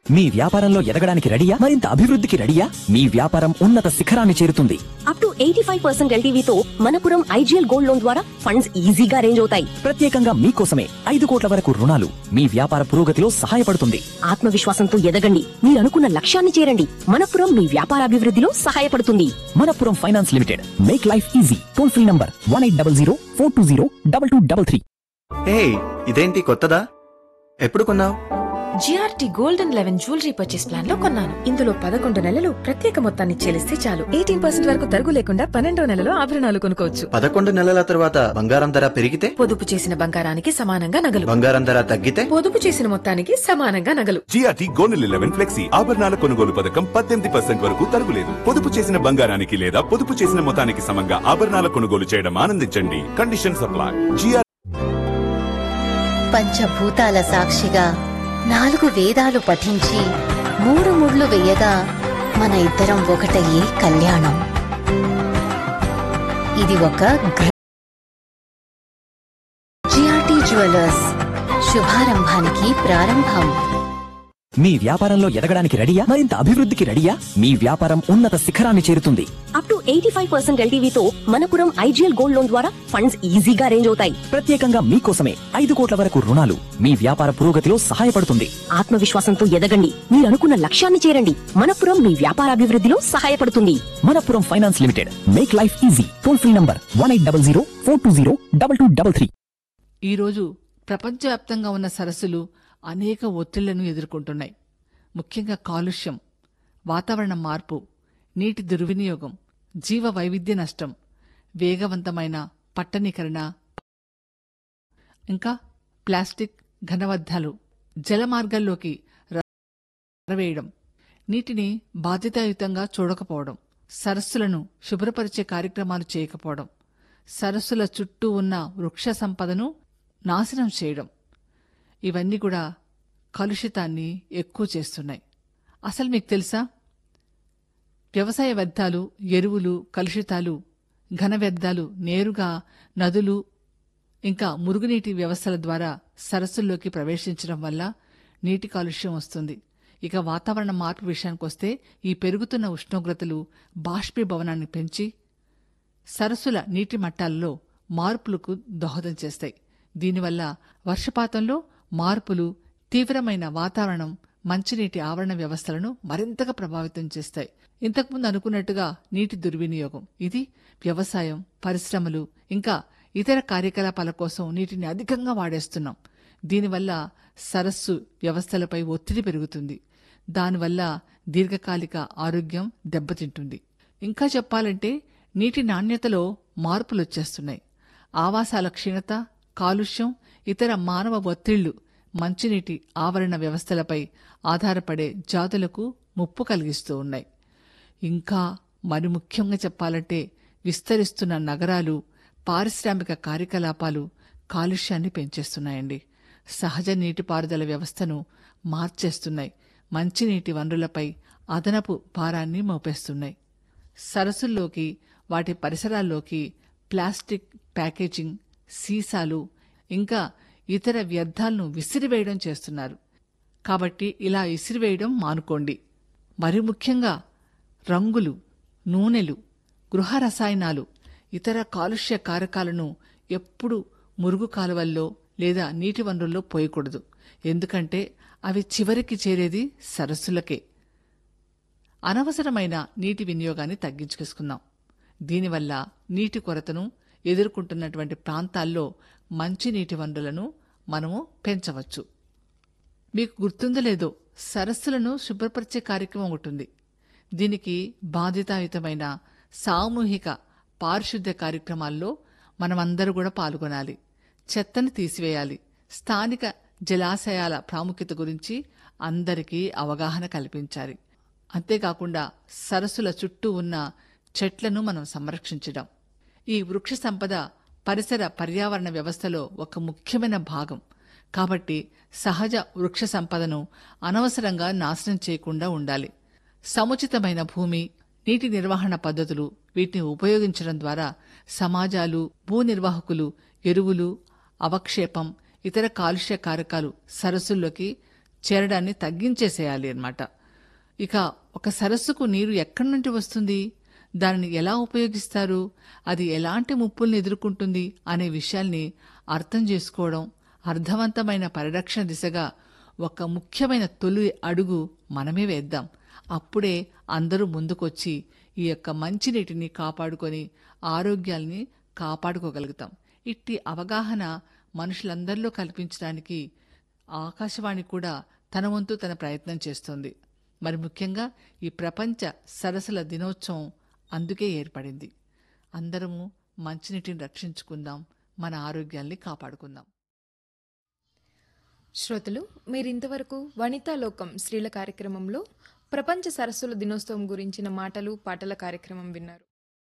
మీ వ్యాపారంలో ఎదగడానికి రెడీయా మరింత అభివృద్ధికి రెడీయా మీ వ్యాపారం ఉన్నత శిఖరాన్ని చేరుతుంది up to eighty five percent ఎల్టీవీతో మనపురం ఐజీఎల్ గోల్డ్ లోన్ ద్వారా ఫండ్స్ ఈజీగా అరేంజ్ అవుతాయి ప్రత్యేకంగా మీకోసమే ఐదు కోట్ల వరకు రుణాలు మీ వ్యాపార పురోగతిలో సహాయపడుతుంది ఆత్మవిశ్వాసంతో ఎదగండి మీరు అనుకున్న లక్ష్యాన్ని చేరండి మనపురం మీ వ్యాపారాభివృద్ధిలో సహాయపడుతుంది Manappuram finance limited make life easy toll free number one eight double zero four two zero double two double three hey ఇదేంటి కొత్తదా ఎప్పుడు కొన్నావు GRT gold and eleven jewellery purchase plan లో కొన్నాను ఇందులో పదకొండు నెలలు ప్రత్యేక మొత్తాన్ని చెల్లిస్తే చాలు ఎయిటీన్ పర్సెంట్ వరకు తరుగు లేకుండా పన్నెండో నెలలో ఆభరణాలు కొనుక్కోవచ్చు పదకొండు నెలల తర్వాత బంగారం ధర పెరిగితే పొదుపు చేసిన బంగారానికి సమానంగా నగలు బంగారం ధర తగ్గితే పొదుపు చేసిన మొత్తానికి సమానంగా నగలు జిఆర్టీ గోనెల్ ఎలెవెన్ ఫ్లెక్సీ ఆభరణాల కొనుగోలు పథకం పద్దెనిమిది పర్సెంట్ వరకు తరుగులేదు పొదుపు చేసిన బంగారానికి లేదా పొదుపు చేసిన మొత్తానికి సమంగా ఆభరణాల కొనుగోలు చేయడం ఆనందించండి కండిషన్ సప్లై జిఆర్ పంచభూతాల సాక్షిగా నాలుగు వేదాలు పఠించి మూడు ముళ్ళు వేయగా మన ఇద్దరం ఒకటయ్యే కళ్యాణం ఇది ఒక గ్ర- జిఆర్టీ జ్యువెలర్స్ శుభారంభానికి ప్రారంభం మీ వ్యాపారంలో ఎదగడానికి రెడీయా మరింత అభివృద్ధికి రెడీయా మీ వ్యాపారం ఉన్నత శిఖరాన్ని చేరుతుంది up to eighty five percent ఎల్టీవీతో మనపురం ఐజీఎల్ గోల్డ్ లోన్ ద్వారా ఫండ్స్ ఈజీగా అరేంజ్ అవుతాయి ప్రత్యేకంగా మీకోసమే ఐదు కోట్ల వరకు రుణాలు మీ వ్యాపార పురోగతిలో సహాయపడుతుంది ఆత్మవిశ్వాసంతో ఎదగండి మీరు అనుకున్న లక్ష్యాన్ని చేరండి మనపురం మీ వ్యాపారాభివృద్ధిలో సహాయపడుతుంది Manappuram finance limited make life easy toll free number one eight double zero four two zero double two double three ఈరోజు ప్రపంచవ్యాప్తంగా ఉన్న సరస్సులు అనేక ఒత్తిళ్లను ఎదుర్కొంటున్నాయి ముఖ్యంగా కాలుష్యం వాతావరణ మార్పు నీటి దుర్వినియోగం జీవ వైవిధ్య నష్టం వేగవంతమైన పట్టణీకరణ ఇంకా ప్లాస్టిక్ ఘనవద్దాలు జలమార్గాల్లోకి రవేయడం నీటిని బాధ్యతాయుతంగా చూడకపోవడం సరస్సులను శుభ్రపరిచే కార్యక్రమాలు చేయకపోవడం సరస్సుల చుట్టూ ఉన్న వృక్ష సంపదను నాశనం చేయడం ఇవన్నీ కూడా కలుషితాన్ని ఎక్కువ చేస్తున్నాయి అసలు మీకు తెలుసా వ్యవసాయ వ్యర్థాలు ఎరువులు కలుషితాలు ఘన వ్యర్థాలు నేరుగా నదులు ఇంకా మురుగునీటి వ్యవస్థల ద్వారా సరస్సుల్లోకి ప్రవేశించడం వల్ల నీటి కాలుష్యం వస్తుంది ఇక వాతావరణ మార్పు విషయానికొస్తే ఈ పెరుగుతున్న ఉష్ణోగ్రతలు బాష్పీభవనాన్ని పెంచి సరస్సుల నీటి మట్టాలలో మార్పులకు దోహదం చేస్తాయి దీనివల్ల వర్షపాతంలో మార్పులు తీవ్రమైన వాతావరణం మంచినీటి ఆవరణ వ్యవస్థలను మరింతగా ప్రభావితం చేస్తాయి ఇంతకుముందు అనుకున్నట్టుగా నీటి దుర్వినియోగం ఇది వ్యవసాయం పరిశ్రమలు ఇంకా ఇతర కార్యకలాపాల కోసం నీటిని అధికంగా వాడేస్తున్నాం దీనివల్ల సరస్సు వ్యవస్థలపై ఒత్తిడి పెరుగుతుంది దానివల్ల దీర్ఘకాలిక ఆరోగ్యం దెబ్బతింటుంది ఇంకా చెప్పాలంటే నీటి నాణ్యతలో మార్పులు వచ్చేస్తున్నాయి ఆవాసాల క్షీణత కాలుష్యం ఇతర మానవ ఒత్తిళ్లు మంచినీటి ఆవరణ వ్యవస్థలపై ఆధారపడే జాతులకు ముప్పు కలిగిస్తూ ఉన్నాయి ఇంకా మరి ముఖ్యంగా చెప్పాలంటే విస్తరిస్తున్న నగరాలు పారిశ్రామిక కార్యకలాపాలు కాలుష్యాన్ని పెంచేస్తున్నాయండి సహజ నీటిపారుదల వ్యవస్థను మార్చేస్తున్నాయి మంచినీటి వనరులపై అదనపు భారాన్ని మోపేస్తున్నాయి సరస్సుల్లోకి వాటి పరిసరాల్లోకి ప్లాస్టిక్ ప్యాకేజింగ్ సీసాలు ఇంకా ఇతర వ్యర్థాలను విసిరివేయడం చేస్తున్నారు కాబట్టి ఇలా విసిరివేయడం మానుకోండి మరి ముఖ్యంగా రంగులు నూనెలు గృహ రసాయనాలు ఇతర కాలుష్య కారకాలను ఎప్పుడూ మురుగు కాలువల్లో లేదా నీటి వనరుల్లో పోయకూడదు ఎందుకంటే అవి చివరికి చేరేది సరస్సులకే అనవసరమైన నీటి వినియోగాన్ని తగ్గించుకేసుకుందాం దీనివల్ల నీటి కొరతను ఎదుర్కొంటున్నటువంటి ప్రాంతాల్లో మంచినీటి వనరులను మనము పెంచవచ్చు మీకు గుర్తుందో లేదో సరస్సులను శుభ్రపరిచే కార్యక్రమం ఒకటి ఉంది దీనికి బాధ్యతాయుతమైన సామూహిక పారిశుద్ధ్య కార్యక్రమాల్లో మనమందరూ కూడా పాల్గొనాలి చెత్తను తీసివేయాలి స్థానిక జలాశయాల ప్రాముఖ్యత గురించి అందరికీ అవగాహన కల్పించాలి అంతేకాకుండా సరస్సుల చుట్టూ ఉన్న చెట్లను మనం సంరక్షించడం ఈ వృక్ష సంపద పరిసర పర్యావరణ వ్యవస్థలో ఒక ముఖ్యమైన భాగం కాబట్టి సహజ వృక్ష సంపదను అనవసరంగా నాశనం చేయకుండా ఉండాలి సముచితమైన భూమి నీటి నిర్వహణ పద్ధతులు వీటిని ఉపయోగించడం ద్వారా సమాజాలు భూ నిర్వాహకులు ఎరువులు అవక్షేపం ఇతర కాలుష్య కారకాలు సరస్సుల్లోకి చేరడాన్ని తగ్గించేసేయాలి అన్నమాట ఇక ఒక సరస్సుకు నీరు ఎక్కడి నుండి వస్తుంది దానిని ఎలా ఉపయోగిస్తారు అది ఎలాంటి ముప్పుల్ని ఎదుర్కొంటుంది అనే విషయాల్ని అర్థం చేసుకోవడం అర్థవంతమైన పరిరక్షణ దిశగా ఒక ముఖ్యమైన తొలి అడుగు మనమే వేద్దాం అప్పుడే అందరూ ముందుకొచ్చి ఈ యొక్క మంచినీటిని కాపాడుకొని ఆరోగ్యాల్ని కాపాడుకోగలుగుతాం ఇట్టి అవగాహన మనుషులందరిలో కల్పించడానికి ఆకాశవాణి కూడా తన వంతు తన ప్రయత్నం చేస్తోంది మరి ముఖ్యంగా ఈ ప్రపంచ సరస్సుల దినోత్సవం అందుకే ఏర్పడింది అందరము మంచినీటిని రక్షించుకుందాం మన ఆరోగ్యాల్ని కాపాడుకుందాం శ్రోతలు మీరింతవరకు వనితా లోకం స్త్రీల కార్యక్రమంలో ప్రపంచ సరస్సుల దినోత్సవం గురించిన మాటలు పాటల కార్యక్రమం విన్నారు